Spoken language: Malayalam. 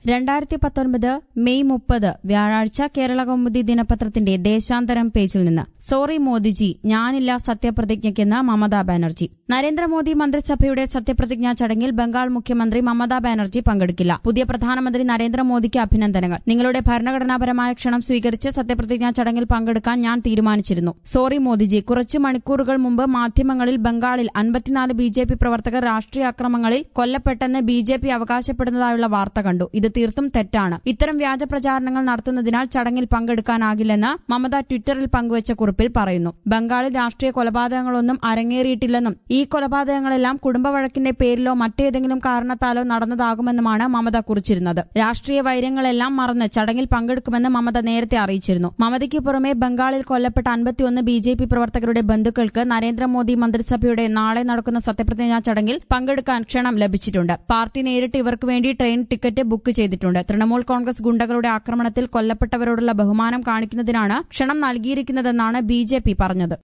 രണ്ടായിരത്തി പത്തൊൻപത് മെയ് മുപ്പത് വ്യാഴാഴ്ച കേരള കൗമുദി ദിനപത്രത്തിന്റെ ദേശാന്തരം പേജിൽ നിന്ന് സോറി മോദിജി ഞാനില്ല സത്യപ്രതിജ്ഞയ്ക്കെന്ന് മമതാ ബാനർജി നരേന്ദ്രമോദി മന്ത്രിസഭയുടെ സത്യപ്രതിജ്ഞാ ചടങ്ങിൽ ബംഗാൾ മുഖ്യമന്ത്രി മമതാ ബാനർജി പങ്കെടുക്കില്ല പുതിയ പ്രധാനമന്ത്രി നരേന്ദ്രമോദിക്ക് അഭിനന്ദനങ്ങൾ നിങ്ങളുടെ ഭരണഘടനാപരമായ ക്ഷണം സ്വീകരിച്ച് സത്യപ്രതിജ്ഞാ ചടങ്ങിൽ പങ്കെടുക്കാൻ ഞാൻ തീരുമാനിച്ചിരുന്നു സോറി മോദിജി കുറച്ച് മണിക്കൂറുകൾ മുമ്പ് മാധ്യമങ്ങളിൽ ബംഗാളിൽ അൻപത്തിനാല് ബി ജെ പി പ്രവർത്തകർ രാഷ്ട്രീയ അക്രമങ്ങളിൽ കൊല്ലപ്പെട്ടെന്ന് ബി ജെ പി അവകാശപ്പെടുന്നതായുള്ള വാർത്ത കണ്ടു ഇത് തീർത്തും തെറ്റാണ് ഇത്തരം വ്യാജ പ്രചാരണങ്ങൾ നടത്തുന്നതിനാൽ ചടങ്ങിൽ പങ്കെടുക്കാനാകില്ലെന്ന് മമത ട്വിറ്ററിൽ പങ്കുവച്ച കുറിപ്പിൽ പറയുന്നു ബംഗാളിൽ രാഷ്ട്രീയ കൊലപാതകങ്ങളൊന്നും അരങ്ങേറിയിട്ടില്ലെന്നും ഈ കൊലപാതകങ്ങളെല്ലാം കുടുംബവഴക്കിന്റെ പേരിലോ മറ്റേതെങ്കിലും കാരണത്താലോ നടന്നതാകുമെന്നുമാണ് മമത കുറിച്ചിരുന്നത് രാഷ്ട്രീയ വൈര്യങ്ങളെല്ലാം മറന്ന് ചടങ്ങിൽ പങ്കെടുക്കുമെന്ന് മമത നേരത്തെ അറിയിച്ചിരുന്നു മമതയ്ക്ക് പുറമെ ബംഗാളിൽ കൊല്ലപ്പെട്ട അൻപത്തിയൊന്ന് ബി ജെ പി പ്രവർത്തകരുടെ ബന്ധുക്കൾക്ക് നരേന്ദ്രമോദി മന്ത്രിസഭയുടെ നാളെ നടക്കുന്ന സത്യപ്രതിജ്ഞാ ചടങ്ങിൽ പങ്കെടുക്കാൻ ക്ഷണം ലഭിച്ചിട്ടുണ്ട് പാർട്ടി നേരിട്ട് ഇവർക്ക് വേണ്ടി ട്രെയിൻ ടിക്കറ്റ് ബുക്ക് ചെയ്തിട്ടുണ്ട് തൃണമൂൽ കോൺഗ്രസ് ഗുണ്ടകളുടെ ആക്രമണത്തിൽ കൊല്ലപ്പെട്ടവരോടുള്ള ബഹുമാനം കാണിക്കുന്നതിനാണ് ക്ഷണം നൽകിയിരിക്കുന്നതെന്നാണ് ബി പറഞ്ഞത്